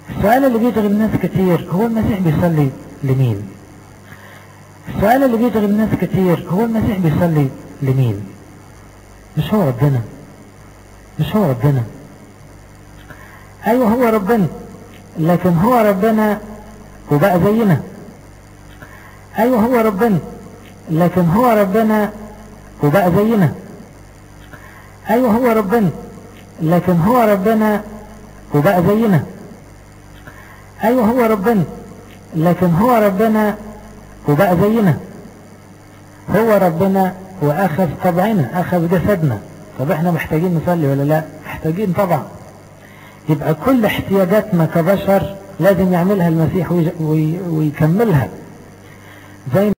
السؤال اللي بيشغل ناس كتير هو المسيح بيصلي لمين السؤال اللي بيشغل ناس كتير هو المسيح بيصلي لمين مش هو ربنا مش هو ربنا ايوه هو ربنا لكن هو ربنا وبقى زينا ايوه هو ربنا لكن هو ربنا وبقى زينا ايوه هو ربنا لكن هو ربنا وبقى زينا ايوه هو ربنا لكن هو ربنا وبقى زينا هو ربنا واخذ طبعنا اخذ جسدنا طب احنا محتاجين نصلي ولا لا محتاجين طبعا يبقى كل احتياجاتنا كبشر لازم يعملها المسيح ويكملها زي